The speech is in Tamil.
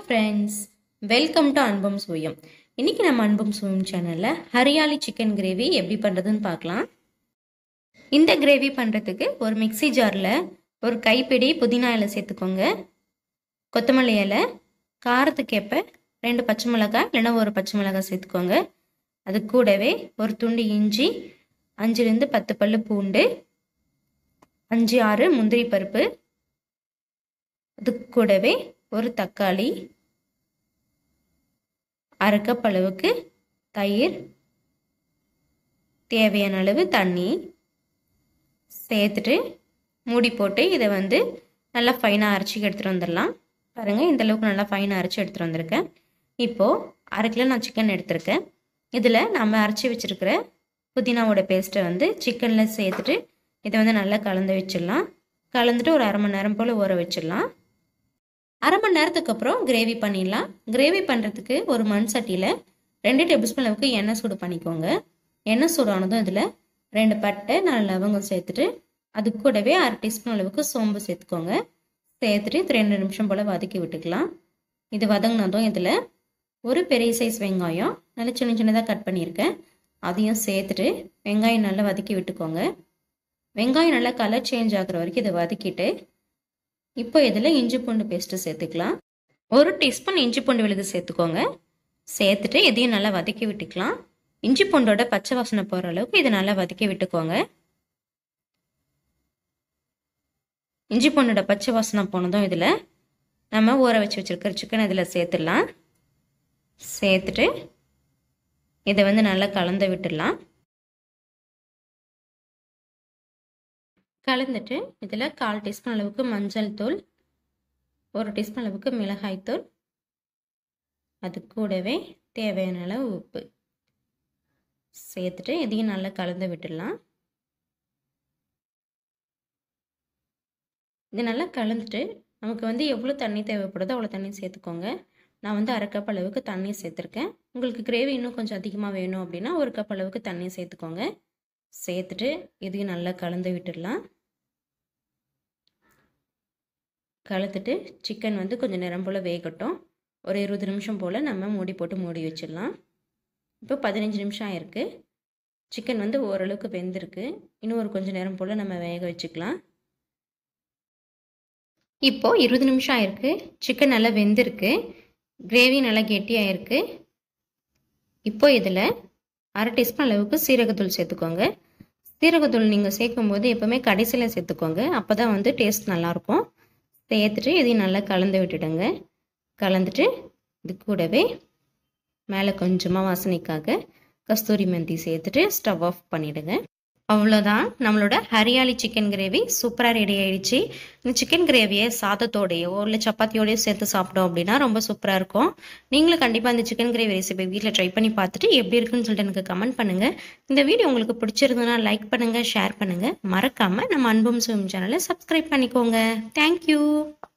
ஃப்ரெண்ட்ஸ் வெல்கம் டு அன்பம் சுயம் இன்னைக்கு நம்ம அன்பம் சுயம் சேனலில் ஹரியாலி சிக்கன் கிரேவி எப்படி பண்ணுறதுன்னு பார்க்கலாம் இந்த கிரேவி பண்ணுறதுக்கு ஒரு மிக்ஸி ஜாரில் ஒரு கைப்பிடி புதினா இலை சேர்த்துக்கோங்க கொத்தமல்லி இலை காரத்துக்கு ஏற்ப ரெண்டு பச்சை மிளகாய் இல்லைன்னா ஒரு பச்சை மிளகாய் சேர்த்துக்கோங்க அது கூடவே ஒரு துண்டு இஞ்சி அஞ்சுலேருந்து பத்து பல்லு பூண்டு அஞ்சு ஆறு முந்திரி பருப்பு அது கூடவே ஒரு தக்காளி அரை கப் அளவுக்கு தயிர் தேவையான அளவு தண்ணி சேர்த்துட்டு மூடி போட்டு இதை வந்து நல்லா ஃபைனாக அரைச்சி எடுத்துகிட்டு வந்துடலாம் பாருங்கள் இந்த அளவுக்கு நல்லா ஃபைனாக அரைச்சி எடுத்துகிட்டு வந்திருக்கேன் இப்போது அரை கிலோ நான் சிக்கன் எடுத்திருக்கேன் இதில் நம்ம அரைச்சி வச்சுருக்கிற புதினாவோட பேஸ்ட்டை வந்து சிக்கனில் சேர்த்துட்டு இதை வந்து நல்லா கலந்து வச்சிடலாம் கலந்துட்டு ஒரு அரை மணி நேரம் போல் ஊற வச்சிடலாம் அரை மணி நேரத்துக்கு அப்புறம் கிரேவி பண்ணிடலாம் கிரேவி பண்ணுறதுக்கு ஒரு மண் சட்டியில் ரெண்டு டேபிள் ஸ்பூன் அளவுக்கு எண்ணெய் சூடு பண்ணிக்கோங்க எண்ணெய் சூடானதும் இதில் ரெண்டு பட்டை நாலு லவங்கம் சேர்த்துட்டு அது கூடவே அரை டீஸ்பூன் அளவுக்கு சோம்பு சேர்த்துக்கோங்க சேர்த்துட்டு இது ரெண்டு நிமிஷம் போல் வதக்கி விட்டுக்கலாம் இது வதங்கினதும் இதில் ஒரு பெரிய சைஸ் வெங்காயம் நல்லா சின்ன சின்னதாக கட் பண்ணியிருக்கேன் அதையும் சேர்த்துட்டு வெங்காயம் நல்லா வதக்கி விட்டுக்கோங்க வெங்காயம் நல்லா கலர் சேஞ்ச் ஆகுற வரைக்கும் இதை வதக்கிட்டு இப்போ இதில் இஞ்சி பூண்டு பேஸ்ட்டு சேர்த்துக்கலாம் ஒரு டீஸ்பூன் இஞ்சி பூண்டு விழுது சேர்த்துக்கோங்க சேர்த்துட்டு இதையும் நல்லா வதக்கி விட்டுக்கலாம் இஞ்சி பூண்டோட பச்சை வாசனை போகிற அளவுக்கு இதை நல்லா வதக்கி விட்டுக்கோங்க இஞ்சி பூண்டோட பச்சை வாசனை போனதும் இதில் நம்ம ஊற வச்சு வச்சுருக்கிற சிக்கன் இதில் சேர்த்துடலாம் சேர்த்துட்டு இதை வந்து நல்லா கலந்து விட்டுடலாம் கலந்துட்டு இதில் கால் டீஸ்பூன் அளவுக்கு மஞ்சள் தூள் ஒரு டீஸ்பூன் அளவுக்கு மிளகாய் தூள் அது கூடவே தேவையான அளவு உப்பு சேர்த்துட்டு இதையும் நல்லா கலந்து விட்டுடலாம் இது நல்லா கலந்துட்டு நமக்கு வந்து எவ்வளோ தண்ணி தேவைப்படுதோ அவ்வளோ தண்ணி சேர்த்துக்கோங்க நான் வந்து அரை கப் அளவுக்கு தண்ணி சேர்த்துருக்கேன் உங்களுக்கு கிரேவி இன்னும் கொஞ்சம் அதிகமாக வேணும் அப்படின்னா ஒரு கப் அளவுக்கு தண்ணி சேர்த்துக்கோங்க சேர்த்துட்டு இதையும் நல்லா கலந்து விட்டுடலாம் கலந்துட்டு சிக்கன் வந்து கொஞ்சம் நேரம் போல் வேகட்டும் ஒரு இருபது நிமிஷம் போல் நம்ம மூடி போட்டு மூடி வச்சிடலாம் இப்போ பதினஞ்சு நிமிஷம் ஆயிருக்கு சிக்கன் வந்து ஓரளவுக்கு வெந்திருக்கு இன்னும் ஒரு கொஞ்சம் நேரம் போல் நம்ம வேக வச்சுக்கலாம் இப்போது இருபது நிமிஷம் ஆயிருக்கு சிக்கன் நல்லா வெந்திருக்கு கிரேவி நல்லா கெட்டியாயிருக்கு இப்போ இதில் அரை டீஸ்பூன் அளவுக்கு சீரகத்தூள் சேர்த்துக்கோங்க சீரகத்தூள் நீங்கள் சேர்க்கும்போது எப்போவுமே கடைசியில் சேர்த்துக்கோங்க அப்போ தான் வந்து டேஸ்ட் நல்லாயிருக்கும் சேர்த்துட்டு இதையும் நல்லா கலந்து விட்டுடுங்க கலந்துட்டு இது கூடவே மேலே கொஞ்சமாக வாசனைக்காக கஸ்தூரி மெந்தி சேர்த்துட்டு ஸ்டவ் ஆஃப் பண்ணிவிடுங்க அவ்வளோதான் நம்மளோட ஹரியாலி சிக்கன் கிரேவி சூப்பராக ரெடி ஆயிடுச்சு இந்த சிக்கன் கிரேவியை சாதத்தோடையோ இல்லை சப்பாத்தியோடையோ சேர்த்து சாப்பிட்டோம் அப்படின்னா ரொம்ப சூப்பராக இருக்கும் நீங்களும் கண்டிப்பாக இந்த சிக்கன் கிரேவி ரெசிபி வீட்டில் ட்ரை பண்ணி பார்த்துட்டு எப்படி இருக்குன்னு சொல்லிட்டு எனக்கு கமெண்ட் பண்ணுங்கள் இந்த வீடியோ உங்களுக்கு பிடிச்சிருந்ததுன்னா லைக் பண்ணுங்கள் ஷேர் பண்ணுங்கள் மறக்காமல் நம்ம அன்பும் சுயம் சேனலை சப்ஸ்கிரைப் பண்ணிக்கோங்க தேங்க்யூ